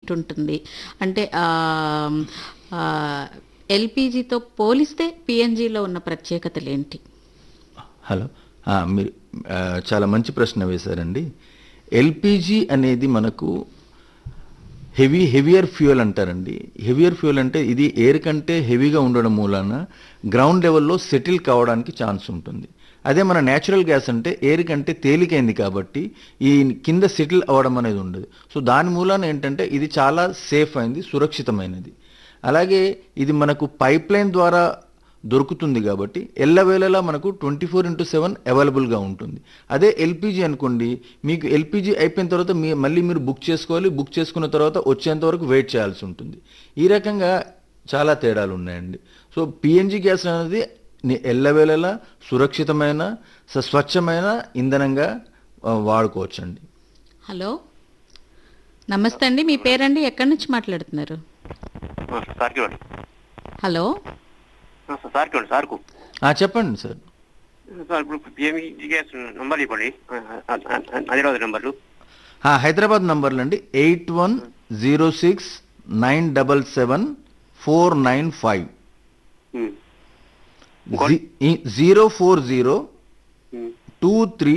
Limit ఉంటుంది అంటే ఎల్పిజితో పోలిస్తే పిఎన్జిలో ఉన్న ప్రత్యేకతలు ఏంటి హలో ఆ, మీరు ఆ, చాలా మంచి ప్రశ్న వేశారండి ఎల్పిజి అనేది మనకు హెవీ హెవియర్ ఫ్యూయల్ అంటారండి హెవియర్ ఫ్యూయల్ అంటే ఇది ఎయిర్ కంటే హెవీగా ఉండడం మూలాన గ్రౌండ్ లెవెల్లో సెటిల్ కావడానికి ఛాన్స్ ఉంటుంది అదే మన న్యాచురల్ గ్యాస్ అంటే ఎయిర్ కంటే తేలికైంది కాబట్టి ఈ కింద సెటిల్ అవ్వడం అనేది ఉండదు సో దాని మూలాన ఏంటంటే ఇది చాలా సేఫ్ అయింది సురక్షితమైనది అలాగే ఇది మనకు పైప్ లైన్ ద్వారా దొరుకుతుంది కాబట్టి ఎల్లవేళలా మనకు ట్వంటీ ఫోర్ ఇంటూ సెవెన్ అవైలబుల్గా ఉంటుంది అదే ఎల్పిజి అనుకోండి మీకు ఎల్పిజి అయిపోయిన తర్వాత మీ మళ్ళీ మీరు బుక్ చేసుకోవాలి బుక్ చేసుకున్న తర్వాత వచ్చేంత వరకు వెయిట్ చేయాల్సి ఉంటుంది ఈ రకంగా చాలా తేడాలు ఉన్నాయండి సో పిఎన్జి గ్యాస్ అనేది ని- ఎల్లవేళలా సురక్షితమైన స- స్వచ్ఛమైన ఇంధనంగా ఆ, వాడుకోవచ్చండి హలో నమస్తే అండి మీ పేరండి ఎక్కడి నుంచి మాట్లాడుతున్నారు సార్కి ఇవ్వండి హలో సార్కి ఇవ్వండి సార్కు ఆ, చెప్పండి సార్ సార్ ఇప్పుడు పిఎంఈ గ్యాస్ నంబర్ ఇవ్వండి హైదరాబాద్ నెంబర్లు ఆ, హైదరాబాద్ నంబర్లు అండి eight one zero six nine double seven four nine five um. Zero four zero um. Two three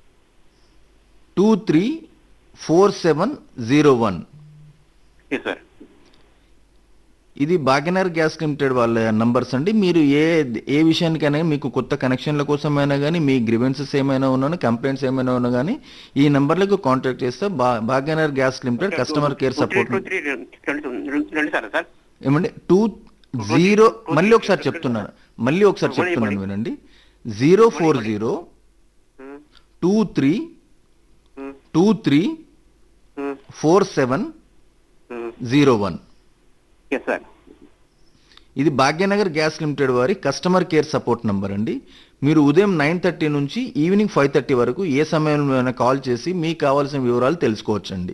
two three four seven zero one yes sir ఇది భాగ్యనగర్ గ్యాస్ లిమిటెడ్ వాళ్ళ numbers అండి మీరు ఏ ఏ విషయానికైనా మీకు కొత్త కనెక్షన్ల కోసమైనా కానీ మీ గ్రివెన్సెస్ ఏమైనా ఉన్నా కంప్లైంట్స్ ఏమైనా ఉన్నా కానీ ఈ నంబర్లకు కాంటాక్ట్ చేస్తే భా Bhagyanagar gas limited customer care two three support two three రెండు రెండు- రెండు సార్ సార్ ఏమండి టూ జీరో మళ్ళీ ఒకసారి చెప్తున్నాను మళ్ళీ ఒకసారి చెప్తున్నాను వినండి zero four zero um. Two three um. Two three um. Four seven um. Zero one yes sir ఇది భాగ్యనగర్ గ్యాస్ లిమిటెడ్ వారి కస్టమర్ కేర్ సపోర్ట్ నంబర్ అండి మీరు ఉదయం నైన్ థర్టీ నుంచి ఈవినింగ్ ఫైవ్ థర్టీ వరకు ఏ సమయంలో కాల్ చేసి మీకు కావాల్సిన వివరాలు తెలుసుకోవచ్చండి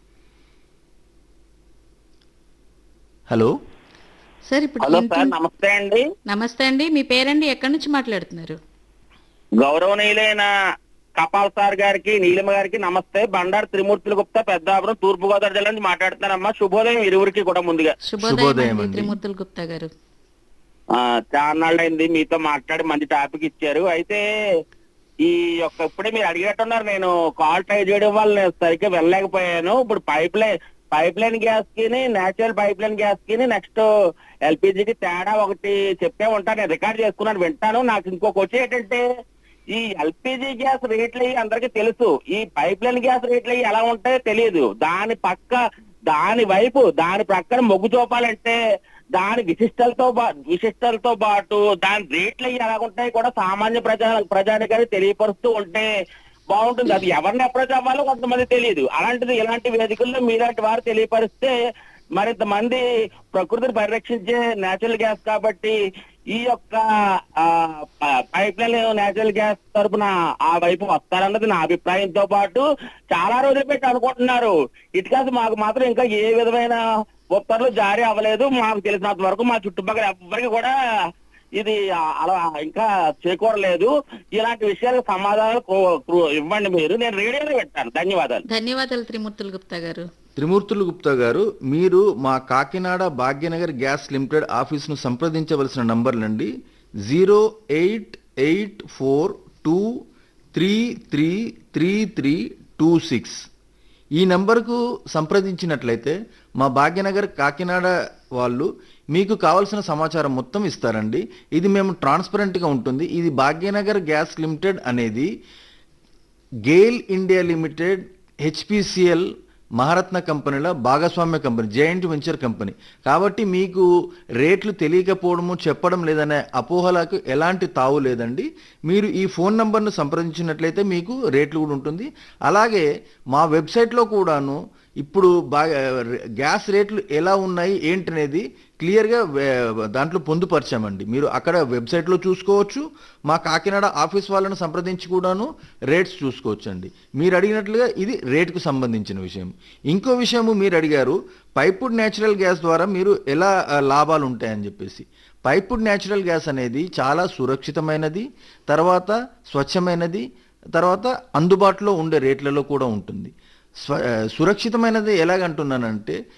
హలో సార్ ఇప్పుడు హలో ఇంటి- సార్ నమస్తే అండి నమస్తే అండి మీ పేరండి ఎక్కడి నుంచి మాట్లాడుతున్నారు గౌరవనీయులైన కపాల్ సార్ గారికి నీలిమ గారికి నమస్తే బండారు త్రిమూర్తుల గుప్తా పెద్దాపురం తూర్పు గోదావరి జిల్లా నుంచి మాట్లాడుతున్నానమ్మా శుభోదయం ఇరువురికి కూడా ముందుగా శుభోదయం శుభోదయం అండి అండి. త్రిమూర్తుల గుప్తా గారు ఆ చాన్నాళ్ళైంది మీతో మాట్లాడి మంచి టాపిక్ ఇచ్చారు అయితే ఈ యొక్క ఇప్పుడే మీరు అడిగేట్టున్నారు నేను కాల్ ట్రై చేయడం వల్ల నేను సరిగ్గా వెళ్ళలేకపోయాను ఇప్పుడు pipe line pipe line gas కి నేచురల్ పైప్ లైన్ గ్యాస్ కి నెక్స్ట్ ఎల్పిజికి తేడా ఒకటి చెప్పే ఉంటాను నేను రికార్డ్ చేసుకున్నాను వింటాను నాకు ఇంకొక వచ్చి ఏంటంటే ఈ ఎల్పిజి గ్యాస్ రేట్లు అయ్యి అందరికీ తెలుసు ఈ పైప్ లైన్ గ్యాస్ రేట్లు అయ్యి ఎలా ఉంటాయో తెలియదు దాని పక్క దాని వైపు దాని ప్రక్కన మొగ్గు చూపాలంటే దాని విశిష్టలతో పా- విశిష్టలతో పాటు దాని రేట్లు అయ్యి ఎలా ఉంటాయి కూడా సామాన్య ప్రజా ప్రజానికానికి తెలియపరుస్తూ ఉంటే బాగుంటుంది అది ఎవరిని అప్రోచ్ అవ్వాలో కొంతమంది తెలియదు అలాంటిది ఇలాంటి వేదికల్లో మీలాంటి వారు తెలియపరిస్తే మరింత మంది ప్రకృతిని పరిరక్షించే నేచురల్ గ్యాస్ కాబట్టి ఈ యొక్క పైప్ లైన్ నేచురల్ గ్యాస్ తరపున ఆ వైపు వస్తారన్నది నా అభిప్రాయంతో పాటు చాలా రోజులు పెట్టి అనుకుంటున్నారు ఇటు కాదు మాకు మాత్రం ఇంకా ఏ విధమైన ఉత్తర్వులు జారీ అవ్వలేదు మాకు తెలిసినంత వరకు మా చుట్టుపక్కల ఎవ్వరికి కూడా ఇది అలా ఇంకా చేకూరలేదు ఇలాంటి విషయాలకు సమాధానాలు క్రో- క్రో- ఇవ్వండి మీరు నేను రేడియోలో పెట్టాను ధన్యవాదాలు ధన్యవాదాలు త్రిమూర్తుల గుప్తా గారు త్రిమూర్తులు గుప్తా గారు మీరు మా కాకినాడ భాగ్యనగర్ గ్యాస్ లిమిటెడ్ ఆఫీస్ను సంప్రదించవలసిన నంబర్లండి zero eight eight four two three three three three two six ఈ నంబర్కు సంప్రదించినట్లయితే మా భాగ్యనగర్ కాకినాడ వాళ్ళు మీకు కావాల్సిన సమాచారం మొత్తం ఇస్తారండి ఇది మేము ట్రాన్స్పరెంట్గా ఉంటుంది ఇది భాగ్యనగర్ గ్యాస్ లిమిటెడ్ అనేది GAIL India limited HPCL Maharatna కంపెనీల భాగస్వామ్య కంపెనీ జైంట్ వెంచర్ కంపెనీ కాబట్టి మీకు రేట్లు తెలియకపోవడము చెప్పడం లేదనే అపోహలకు ఎలాంటి తావు లేదండి మీరు ఈ ఫోన్ నంబర్ను సంప్రదించినట్లయితే మీకు రేట్లు కూడా ఉంటుంది అలాగే మా వెబ్సైట్లో కూడాను ఇప్పుడు బాగా గ్యాస్ రేట్లు ఎలా ఉన్నాయి ఏంటనేది క్లియర్గా వే- దాంట్లో పొందుపరిచామండి మీరు అక్కడ వెబ్సైట్లో చూసుకోవచ్చు మా కాకినాడ ఆఫీస్ వాళ్ళని సంప్రదించి కూడాను రేట్స్ చూసుకోవచ్చండి మీరు అడిగినట్లుగా ఇది రేటుకు సంబంధించిన విషయం ఇంకో విషయము మీరు అడిగారు పైపుడ్ న్యాచురల్ గ్యాస్ ద్వారా మీరు ఎలా ఆ, లాభాలు ఉంటాయని చెప్పేసి పైపుడ్ న్యాచురల్ గ్యాస్ అనేది చాలా సురక్షితమైనది తర్వాత స్వచ్ఛమైనది తర్వాత అందుబాటులో ఉండే రేట్లలో కూడా ఉంటుంది స్వ ఆ, సురక్షితమైనది ఎలాగంటున్నానంటే